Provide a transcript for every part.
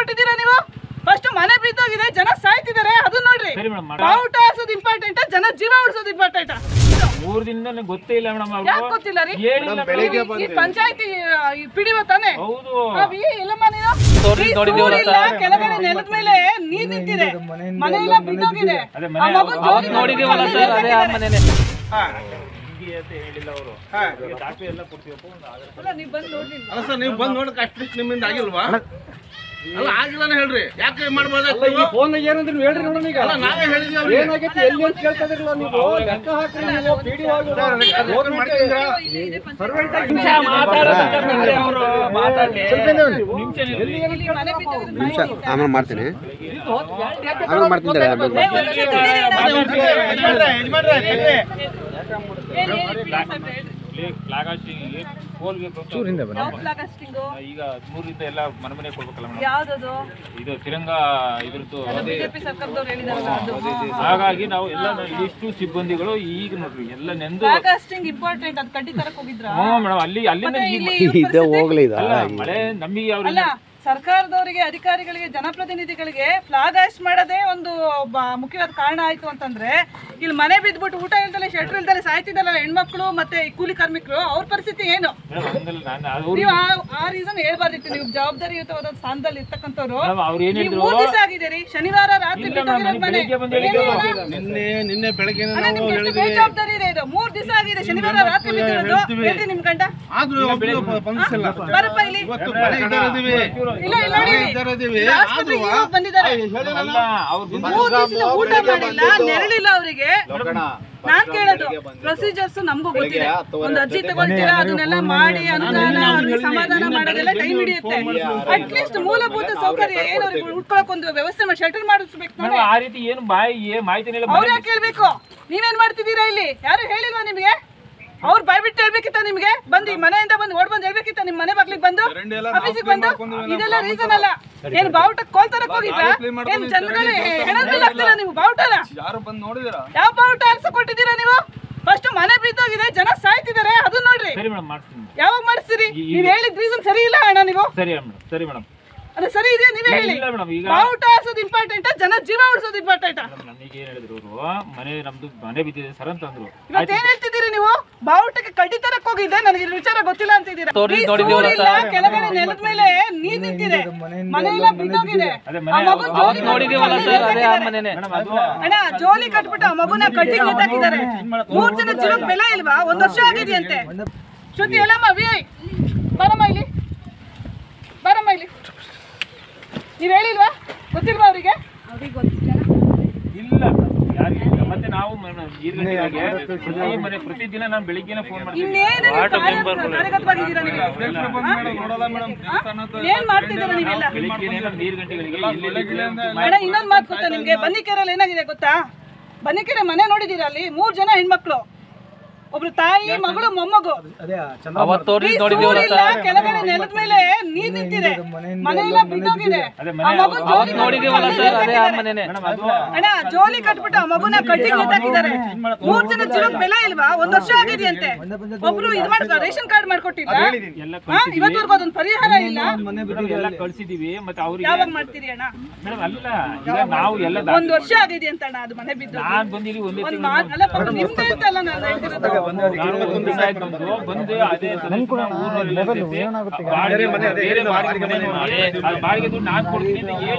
ಕೊಟ್ಟಿದ್ದೀರಾ ನೀವು ಫಸ್ಟ್ ಮನೆ ಬಿದ್ದೋಗಿದೆ ಜನ ಸಾಯ್ತಿದ್ದಾರೆ ಅದು ನೋಡ್ರಿ ಸರಿ ಮೇಡಮ್ ಬಾವುಟ ಹಾರ್ಸೋದು ಇಂಪಾರ್ಟೆಂಟ್ ಜನ ಜೀವ ಉಳಿಸೋದು ಇಂಪಾರ್ಟೆಂಟ್ ಮೂರ್ ದಿನದಿಂದ ನಂಗೆ ಗೊತ್ತೇ ಇಲ್ಲ ಮೇಡಮ್ ಯಾಕೆ ಅವರು ಗೊತ್ತಿಲ್ಲ ರೀ ಹೇಳಿಲ್ಲ ಈ ಪಂಚಾಯತಿ ಪಿಡಿವ ತಾನೆ ಹೌದು ಅವಿ ಎಲ್ಲಮ್ಮ ನೀನು ಈ ಸೂರ್ ಇಲ್ಲ, ಕೆಳಗಡೆ ನೆಲದ ಮೇಲೆ ನೀರ್ ನಿಂತಿದೆ ಮನೆ ಎಲ್ಲ ಬಿದ್ದೋಗಿದೆ ಅದೇ ಆ ಮಗು ಜೋಡಿ ನೋಡಿದೀವಲ್ಲ ಸರ್ ಅದೇ ಆ ಮನೆನೇ ಹಿಂಗೆ ಅಂತ ಹೇಳಿಲ್ಲ ಅವರು ಡಾಕ್ಟರ್ ಎಲ್ಲ ಕೊಡ್ತೀವಪ್ಪ ಒಂದು ಆಧಾರ್ ಅಲ್ಲ, ನೀವ್ ಬಂದ್ ನೋಡ್ಲಿಲ್ಲ ಅಲ್ಲ ಸರ್ ನೀವು ಬಂದು ನೋಡಕ್ಕೆ ಅಷ್ಟು ನಿಮ್ಮಿಂದ ಆಗಿಲ್ವಾ ಅಲ್ಲ ಆಗಿಲ್ಲ ಹೇಳ್ರಿ ಯಾಕೆ ಮಾಡ್ಬೋದಾಯ್ತು ನೀವು? ಫೋನ್ ಏನಂದ್ರೆ ನೀವು ಹೇಳ್ರಿ ನೋಡೋಣ ಈಗ ಅಲ್ಲ ನಾವೇ ಹೇಳಿದ್ವಿ ಅವ್ರಿಗೆ. ಏನಾಗೈತಿ ಎಲ್ಲಿ ಅಂತ ಕೇಳ್ತಾ ಇದ್ರಲ್ಲ ನೀವು ಲೆಕ್ಕ ಹಾಕ್ರಿ ನೀವು ಪಿಡಿ ರೆಕಾರ್ಡ್ ಮಾಡ್ತಿದ್ದೀರಾ? ಇಲ್ಲಿ ಮನೆ ಬಿದ್ದೋಗಿದೆ, ನಿಮಿಷ ಮನೆ ಇದೆ. ಆಮೇಲೆ ಮಾಡ್ತೀನಿ ಆಮೇಲೆ ಮಾಡ್ತೀನಿ ತಡಿ, ಆಮೇಲೆ ಏ, ಒಂದ್ ನಿಮಿಷ ತಡೀರಿ ಅಣ್ಣ. ಅದೇ ಒಂದ್ ಸಲ ಯಜಮಾನ್ರೆ, ಯಜಮಾನ್ರೆ, ತಡ್ರಿ. ಏನ್ ಹೇಳಿ, ಬಿಡಿ ಸಾಹೇಬ್ರೆ, ಹೇಳ್ರಿ. ಫ್ಲಾಗ್ ಹಾಸ್ಟಿಂಗ್ ಪೋಲ್ಗೆ ಯಾವ flag hosting? ಈಗ ಮೂರಿಂದ ಎಲ್ಲ ಮನೆ ಮನೆ ಕೊಡ್ಬೇಕಲ್ಲ ಮೇಡಮ್ ಯಾವ್ದದು ಇದು ತಿರಂಗ ಇದ್ರದ್ದು ಬಿಜೆಪಿ ಸರ್ಕಾರದವ್ರು ಹೇಳಿದಾರಲ್ಲ ಅದು ಹಾಗಾಗಿ ನಾವು ಎಲ್ಲ ಇಷ್ಟು ಸಿಬ್ಬಂದಿಗಳು ಈಗ ನೋಡ್ರಿ ಎಲ್ಲ ನೆಂದು ಫ್ಲಾಗ್ ಹಾಸ್ಟಿಂಗ್ ಇಂಪಾರ್ಟೆಂಟ್ ಅದು ಕಡ್ಡಿ ತರಕ್ ಹೋಗಿದ್ರ ಹ್ಞೂ ಮೇಡಮ್ ಅಲ್ಲಿ ಅಲ್ಲಿಂದ ಮತ್ತೆ ಈಗ ಇಲ್ಲಿ ಇದೆ ಪರಿಸ್ಥಿತಿ- ಹೋಗ್ಲಿ ಇದು ಅಲ್ಲ ಮಳೆ ನಮಗೆ ಅಲ್ಲ ಅವ್ರಿಗೆ ಸರ್ಕಾರದವರಿಗೆ ಅಧಿಕಾರಿಗಳಿಗೆ ಜನಪ್ರತಿನಿಧಿಗಳಿಗೆ ಫ್ಲಾಗ್ ಹಾಸ್ಟ್ ಮಾಡೋದೇ ಒಂದು ಬ- ಮುಖ್ಯವಾದ ಕಾರಣ ಆಯ್ತು ಅಂತಂದ್ರೆ ಇಲ್ಲಿ ಮನೆ ಬಿದ್ಬಿಟ್ಟು ಊಟ ಇಲ್ದಲೆ ಶೆಟ್ರ್ ಇಲ್ದಲೆ ಸಾಯ್ತಿದ್ದಲ್ಲ ಹೆಣ್ಮಕ್ಳು ಮತ್ತೆ ಈ ಕೂಲಿ ಕಾರ್ಮಿಕರು ಅವ್ರ ಪರಿಸ್ಥಿತಿ ಏನು ಮೇಡಮ್ ಹಂಗಲ್ಲ ನಾನು ಅವ್ರು ನೀವು ಆ- ಆ ರೀಸನ್ ಹೇಳ್ಬಾರ್ದಿತ್ತು ನೀವು ಜವಾಬ್ದಾರಿಯುತವಾದ ಸ್ಥಾನದಲ್ಲಿ ಇರ್ತಕ್ಕಂಥವ್ರು ಮೇಡಮ್ ಅವ್ರು ಏನ್ ನೀವು ಹೇಳಿದ್ರು ಮೂರ್ ದಿವಸ ಆಗಿದ್ದೀರಿ ಶನಿವಾರ ರಾತ್ರಿ ಇಲ್ಲ ಮೇಡಮ್ ಬಿಟ್ಟೋಗಿರೋದ್ ನನಗೆ ಮನೆ ಬೆಳಿಗ್ಗೆ ಬಂದು ಹೇಳಿದ್ರು ಏನಿಲ್ಲ? ನಿನ್ನೆ ನಿನ್ನೆ ಬೆಳಗ್ಗೆ ಅಲ್ಲ, ನಾವು ನಿಮ್ಗೆ ಎಷ್ಟು ಹೇಳಿದ್ವಿ ಬೇಜವಾಬ್ದಾರಿ ಇದೆ ಇದು ಮೂರ್ ದಿವಸ ಆಗಿದೆ ಶನಿವಾರ ರಾತ್ರಿ ಬಿದ್ದಿರೋದು ಹೇಳ್ತೀನಿ ನಿಮ್ ಗಂಡ ಆದ್ರೂ ಒಬ್ರು ಬಂದಿಸಿಲ್ಲ ಬರಪ್ಪ ಇಲ್ಲಿ ಇವತ್ತು ಮಳೆ ಇದ್ದಾರದೀವಿ ಇಲ್ಲ ಇಲ್ಲ ನೋಡಿ ಇದ್ದಾರದೀವಿ ಆಸ್ಪತ್ರೆಗೆ ಇವಾಗ ಬಂದಿದ್ದಾರೆ ಅಲ್ಲ ಅವ್ರು ಬಂದು ಮೂರ್ ದಿವಸ ಊಟ ಮಾಡಿಲ್ಲ ನೆರಳಿಲ್ಲ ಅವರಿಗೆ ನಾನ್ ಕೇಳೋದು ಪ್ರೊಸೀಜರ್ಸ್ ನಮಗೂ ಗೊತ್ತಿದೆ ಒಂದು ಅರ್ಜಿ ತಗೊಳ್ತೀರಾ ಅದನ್ನೆಲ್ಲ ಮಾಡಿ ಅನುದಾನ ಅವ್ರಿಗೆ ಸಮಾಧಾನ ಮಾಡೋದೆಲ್ಲ ಟೈಮ್ ಹಿಡಿಯುತ್ತೆ ಅಟ್ಲೀಸ್ಟ್ ಮೂಲಭೂತ ಸೌಕರ್ಯ ಏನು ಅವ್ರಿಗೆ ಉಟ್ಕೊಳಕ್ ಒಂದು ವ್ಯವಸ್ಥೆ ಮಾಡಿ ಶೆಲ್ಟರ್ ಮಾಡಿಸ್ಬೇಕು ಮೇಡಮ್ ಆ ರೀತಿ ಏನು ಬಾಯಿ ಏ ಮಾಹಿತಿನೇ ಇಲ್ಲ ಅವ್ರ ಯಾಕೆ ಕೇಳ್ಬೇಕು ನೀವೇನ್ ಮಾಡ್ತಿದ್ದೀರಾ ಇಲ್ಲಿ ಯಾರು ಹೇಳಿಲ್ವಾ ನಿಮ್ಗೆ ಅವ್ರು ಬಾಯ್ಬಿಟ್ಟು ಹೇಳ್ಬೇಕಿತ್ತ ನಿಮ್ಗೆ ಬಂದು ಈ ಮನೆಯಿಂದ ಬಂದು ಓಡ್ ಬಂದು ಹೇಳ್ಬೇಕಿತ್ತ ನಿಮ್ ಮನೆ ಬಾಗ್ಲಿಗೆ ಬಂದು ಆಫೀಸಿಗೆ ಬಂದು ಇದೆಲ್ಲ ರೀಸನ್ ಅಲ್ಲ ಏನ್ ಬಾವುಟ ಕೋಲ್ ತರಕ್ ಹೋಗಿದ್ರ ಏನ್ ಜನಗಳು ಹೆಣದ ಆಗ್ತೀರಾ ನೀವು ಬಾವುಟನ ಯಾರು ಬಂದು ನೋಡಿದಿರಾ ಯಾವ ಬಾವುಟ ಅರ್ಸ ಕೊಟ್ಟಿದ್ದೀರಾ ನೀವು ಫಸ್ಟ್ ಮನೆ ಬಿದ್ದೋಗಿದೆ ಜನ ಸಾಯ್ತಿದ್ದಾರೆ ಅದು ನೋಡ್ರಿ ಸರಿ ಮೇಡಮ್ ಮಾಡ್ತೀನಿ ಯಾವಾಗ ಮಾಡಿಸ್ತೀರಿ ನೀವ್ ಹೇಳಿದ ರೀಸನ್ ಸರಿ ಇಲ್ಲ ಅಣ್ಣ ನೀವು ಸರಿ ಮೇಡಮ್ ಸರಿ ಮೇಡಮ್ ಅದು ಸರಿ ಇದೆಯಾ ನೀವೇ ಹೇಳಿ ಇಲ್ಲ ಮೇಡಮ್ ಈಗ ಬಾವುಟ ಹಾರ್ಸೋದು ಇಂಪಾರ್ಟೆಂಟ್ ಜನ ಜೀವ ಉಳಿಸೋದು ಇಂಪಾರ್ಟೆಂಟ್ ನನಗೆ ಏನ್ ಹೇಳಿದ್ರು ಅವರು ಮನೆ ನಮ್ದು ಮನೆ ಬಿದ್ದಿದೆ ಸರ್ ಅಂತ ಅಂದ್ರು ಇವತ್ತೇನ್ ಹೇಳ್ತಿದ್ದೀರಿ ನೀವು ಬಾವುಟಕ್ಕೆ ಕಡ್ಡಿ ತರಕ್ ಹೋಗಿದ್ದೆ ನನಗೆ ಇದ್ರ ವಿಚಾರ ಗೊತ್ತಿಲ್ಲ ಅಂತಿದ್ದೀರಾ ತೋರಿ ಈ ನೋಡಿದೀವಲ್ಲ ಸೂರ್ ಇಲ್ಲ, ಕೆಳಗಡೆ ನೆಲದ ಮೇಲೆ ನೀರ್ ನಿಂತಿದೆ ಮನೆ ಎಲ್ಲ ಬಿದ್ದೋಗಿದೆ ಅದೇ ಆ ಮನೆ ಮಗು ಜೋಲಿ ನೋಡಿದೀವಲ್ಲ ಸರ್ ಅದೇ ಆ ಮನೆನೇ ಮೇಡಮ್ ಅದು ಅಣ್ಣ ಜೋಲಿ ಕಟ್ಬಿಟ್ಟು ಆ ಮಗುನ ಕಡ್ಡಿ ನೇತಾಕಿದ್ದಾರೆ ಮೂರ್ ಜನ ಜೀವಕ್ ಬೆಲೆ ಇಲ್ವಾ ಒಂದ್ ವರ್ಷ ಆಗಿದೆಯಂತೆ ಶ್ರುತಿ ಎಲ್ಲಮ್ಮ ವಿ ಐ ಬರಮ್ಮ ಇಲ್ಲಿ ಬರಮ್ಮ ಇಲ್ಲಿ ನೀವ್ ಹೇಳಿಲ್ವಾ ಗೊತ್ತಿಲ್ವಾ ಅವರಿಗೆ ಇಲ್ಲ ಯಾರಿಗೆ ಇಲ್ಲ. ಮತ್ತೆ ನಾವು ಮ- ನೀರ್ ಗಂಟೆಗೆ ಪ್ರತಿ ಮನೆ ಪ್ರತಿದಿನ ನಾನು ಬೆಳಿಗ್ಗೆನೆ ಫೋನ್ ಮಾಡ್ತೀನಿ ಇನ್ನೇನು ಕಾರ್ಯಗತವಾಗಿದ್ದೀರಾ ನೀವು ನೋಡಲ್ಲ ಮೇಡಮ್ ಏನ್ ಮಾಡ್ತಿದ್ದೀರಾ ನೀವೆಲ್ಲ ಬೆಳಿಗ್ಗೆನೆ ನಾನು ನೀರ್ ಗಂಟೆಗಳಿಗೆ ಎಲ್ಲೆಲ್ಲಿ ಅಣ್ಣ ಇನ್ನೊಂದ್ ಮಾತು ಗೊತ್ತಾ ನಿಮ್ಗೆ ಬನ್ನಿಕೆರೆಯಲ್ಲಿ ಏನಾಗಿದೆ ಗೊತ್ತಾ ಬನ್ನಿಕೆರೆ ಮನೆ ನೋಡಿದೀರಾ ಅಲ್ಲಿ ಮೂರ್ ಜನ ಹೆಣ್ಮಕ್ಳು ಒಬ್ರು ತಾಯಿ ಮಗಳು ಮೊಮ್ಮಗು ಅವತ್ತು ತೋರಿ ಈ ನೋಡಿದೀವಲ್ಲ ಸೂರ್ ಇಲ್ಲ, ಕೆಳಗಡೆ ನೆಲದ ಮೇಲೆ ನೀರ್ ನಿಂತಿದೆ ಮನೆ ಎಲ್ಲ ಬಿದ್ದೋಗಿದೆ ಅದೇ ಆ ಮನೆ ಮಗು ಜೋಲಿ ನೋಡಿದೀವಲ್ಲ ಸರ್ ಅದೇ ಆ ಮನೆನೇ ಮೇಡಮ್ ಅದು ಅಣ್ಣ ಜೋಲಿ ಕಟ್ಬಿಟ್ಟು ಆ ಮಗುನ ಕಡ್ಡಿ ನೇತಾಕಿದ್ದಾರೆ ಮೂರ್ ಜನ ಜೀವಕ್ ಬೆಲೆ ಇಲ್ವಾ ಒಂದ್ ವರ್ಷ ಆಗಿದೆಯಂತೆ ಒಬ್ರು ಇದು ಮಾಡ್ತಾರೆ ರೇಷನ್ ಕಾರ್ಡ್ ಮಾಡ್ಕೊಟ್ಟಿಲ್ಲ ಎಲ್ಲ ಹಾ, ಇವತ್ತವರೆಗೂ ಅದೊಂದು ಪರಿಹಾರ ಇಲ್ಲ ಮೇಡಮ್ ಎಲ್ಲ ಕಳ್ಸಿದೀವಿ ಮತ್ತೆ ಅವ್ರಿಗೆ ಯಾವಾಗ ಮಾಡ್ತೀರಿ ಅಣ್ಣ ಮೇಡಮ್ ಅಲ್ಲ ಈಗ ನಾವು ಎಲ್ಲ ದಾ- ಒಂದ್ ವರ್ಷ ಆಗಿದೆ ಅಂತ ಅಣ್ಣ ಅದು ಮನೆ ಬಿದ್ದು ನಾನ್ ಬಂದಿಲ್ಲಿ ಒಂದೇ ಒಂದ್ ತಿಂಗಳು ಮಾತ್ ಅಲ್ಲ ಪಾಪ ನಿಮ್ದೇ ಅಂತ ಅಲ್ಲ ನಾನು ಹೇಳ್ತಿರೋದು ನಾನು ಒಂದ್ ದಿವಸ ಆಯ್ತು ಬಂದು ಬಂದು ಅದೇ ಸದಸ್ಯನ ಊರಲ್ಲಿ ಇರ್ತೈತೆ. ಬಾಡಿಗೆ ಮನೆ ಬೇರೆ ಬಾಡಿಗೆ ಮನೆ ನೋಡಿ, ಅದು ಬಾಡಿಗೆ ದುಡ್ಡು ನಾನ್ ಕೊಡ್ತೀನಿ ಅಂತ ಹೇಳಿ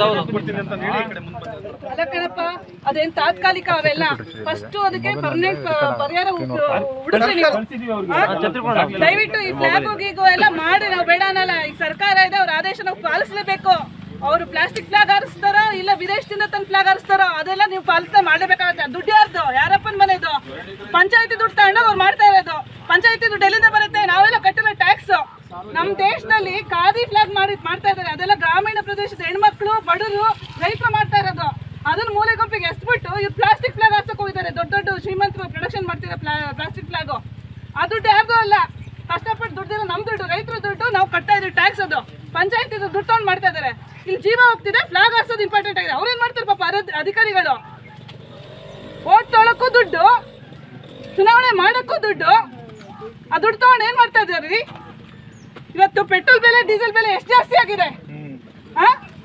ಅಲ್ಲ ಕಣಪ್ಪ ಅದೇನ್ ತಾತ್ಕಾಲಿಕ ಅವೆಲ್ಲ ಫಸ್ಟ್ ಅದಕ್ಕೆ ಪರ್ಮನೆಂಟ್ ಪರಿಹಾರ ಹುಡುಕ್ರಿ ನೀವು ಕಳ್ಸಿದೀವಿ ಅವ್ರಿಗೆ ಹಾ? ದಯವಿಟ್ಟು ಈ ಫ್ಲಾಗ್ ಗೀಗು ಎಲ್ಲ ಮಾಡಿ ನಾವು ಬೇಡ ಅನ್ನಲ್ಲ ಈ ಸರ್ಕಾರ ಇದೆ ಅವ್ರ ಆದೇಶ ನಾವು ಪಾಲಿಸಲೇಬೇಕು ಅವರು ಪ್ಲಾಸ್ಟಿಕ್ ಫ್ಲಾಗ್ ಹಾರಿಸ್ತಾರೋ ಇಲ್ಲ ವಿದೇಶದಿಂದ ತಂದು ಫ್ಲಾಗ್ ಹಾರಿಸ್ತಾರೋ ಅದೆಲ್ಲ ನೀವು ಪಾಲಿಸದೆ ಮಾಡಲೇಬೇಕಾಗತ್ತೆ ದುಡ್ಡು ಯಾರ್ದು ಯಾರಪ್ಪನ ಮನೆದು ಪಂಚಾಯತಿ ದುಡ್ಡು ತಗೊಂಡು ಅವ್ರು ಮಾಡ್ತಾ ಇರೋದು ಪಂಚಾಯತಿ ದುಡ್ಡು ಎಲ್ಲಿಂದ ಬರುತ್ತೆ ನಾವೆಲ್ಲ ಕಟ್ಟಿರೋ ಟ್ಯಾಕ್ಸ್ ನಮ್ಮ ದೇಶದಲ್ಲಿ ಖಾದಿ ಫ್ಲಾಗ್ ಮಾಡಿ ಮಾಡ್ತಾ ಇದ್ದಾರೆ ಅದೆಲ್ಲ ಗ್ರಾಮೀಣ ಪ್ರದೇಶದ ಹೆಣ್ಮಕ್ಳು ಬಡವರು ರೈತರು ಮಾಡ್ತಾ ಇರೋದು ಅದನ್ನ ಮೂಲೆ ಗುಂಪಿಗೆ ಎಸ್ಬಿಟ್ಟು ಇವ್ರು ಪ್ಲಾಸ್ಟಿಕ್ ಫ್ಲಾಗ್ ಹಾಕ್ಸಕ್ ಹೋಗಿದ್ದಾರೆ ದೊಡ್ಡ ದೊಡ್ಡ ಶ್ರೀಮಂತರು ಪ್ರೊಡಕ್ಷನ್ ಮಾಡ್ತಿರೋ ಪ್ಲಾಸ್ಟಿಕ್ ಫ್ಲಾಗು ಆ ದುಡ್ಡು ಯಾರ್ದು ಅಲ್ಲ ಕಷ್ಟಪಟ್ಟು ದುಡ್ಡಿರೋ ನಮ್ ದುಡ್ಡು ರೈತರ ದುಡ್ಡು ನಾವು ಕಟ್ತಾ ಇದೀವಿ ಟ್ಯಾಕ್ಸ್ ಅದು ಪಂಚಾಯತ್ ದುಡ್ಡು ತಗೊಂಡು ಮಾಡ್ತಾ ಇದ್ದಾರೆ ಇಲ್ಲಿ ಜೀವ ಹೋಗ್ತಿದೆ ಫ್ಲಾಗ್ ಹಾಕ್ಸೋದು ಇಂಪಾರ್ಟೆಂಟ್ ಆಗಿದೆ ಅವ್ರೇನ್ ಮಾಡ್ತಾರೆ ಪಾಪ ಅರದ್- ಅಧಿಕಾರಿಗಳು ಓಟ್ ತೊಳಕ್ಕೂ ದುಡ್ಡು ಚುನಾವಣೆ ಮಾಡಕ್ಕೂ ದುಡ್ಡು ಆ ದುಡ್ಡು ತಗೊಂಡು ಏನ್ ಮಾಡ್ತಾ ಇದ್ದಾರೆ ರೀ ಇವತ್ತು ಪೆಟ್ರೋಲ್ ಬೆಲೆ ಡೀಸೆಲ್ ಬೆಲೆ ಎಷ್ಟು ಜಾಸ್ತಿ ಆಗಿದೆ ಆ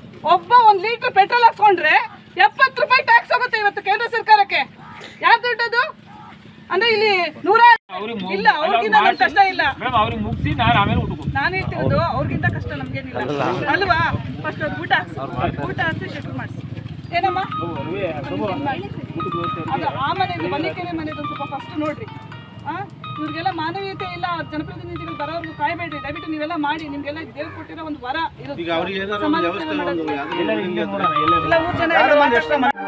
ಲೀಟರ್ ಪೆಟ್ರೋಲ್ ಹಾಕ್ಸ್ಕೊಂಡ್ರೆ ಎಪ್ಪತ್ತು ರೂಪಾಯಿ ಟ್ಯಾಕ್ಸ್ ಹೋಗುತ್ತೆ ಇವತ್ತು ಕೇಂದ್ರ ಸರ್ಕಾರಕ್ಕೆ ಯಾರು ದುಡ್ಡದು ಅಂದ್ರೆ ಇಲ್ಲಿ ನೂರ ಅವ್ರಿಗೆ ಮು- ಇಲ್ಲ ಅವ್ರಿಗಿಂತ ನಮ್ಗೆ ಕಷ್ಟ ಇಲ್ಲ ಮೇಡಮ್ ಅವ್ರಿಗೆ ಮುಗಿಸಿ ನಾನು ಆಮೇಲೆ ಊಟಕ್ಕೆ ಹೋಗ್ತೀನಿ. ನಾನು ಹೇಳ್ತಿರೋದು ಅವ್ರಿಗಿಂತ ಕಷ್ಟ ನಮ್ಗೇನಿಲ್ಲ ಅಲ್ವಾ ಫಸ್ಟ್ ಅವ್ರು ಊಟ ಹಾಕ್ಸಿ ಊಟ ಹಾಕ್ಸಿ ಶೆಟ್ಲ್ ಮಾಡಿಸಿ ಏನಮ್ಮ ಅದು ಆ ಮನೆದು ಮಲ್ಲಿಕೆರೆ ಮನೆದು ಸ್ವಲ್ಪ ಫಸ್ಟ್ ನೋಡ್ರಿ ಆ ಇವ್ರಿಗೆಲ್ಲ ಮಾನವೀಯತೆ ಇಲ್ಲ ಜನಪ್ರತಿನಿಧಿಗಳು ಬರೋರ್ಗು ಕಾಯ್ಬೇಡ್ರಿ ದಯವಿಟ್ಟು ನೀವೆಲ್ಲ ಮಾಡಿ ನಿಮ್ಗೆಲ್ಲ ದೇವ್ರು ಕೊಟ್ಟಿರೋ ಒಂದು ವರ ಇರೋದು ಈಗ ಅವ್ರಿಗೆ ಏನಾದ್ರು ಒಂದು ವ್ಯವಸ್ಥೆ ಒಂದು ಯಾವ್ದಾದ್ರು ಇಲ್ಲ ಮೂರು ಜನ ಎಲ್ಲ ಮಾತಾಡ್ತಾರೆ.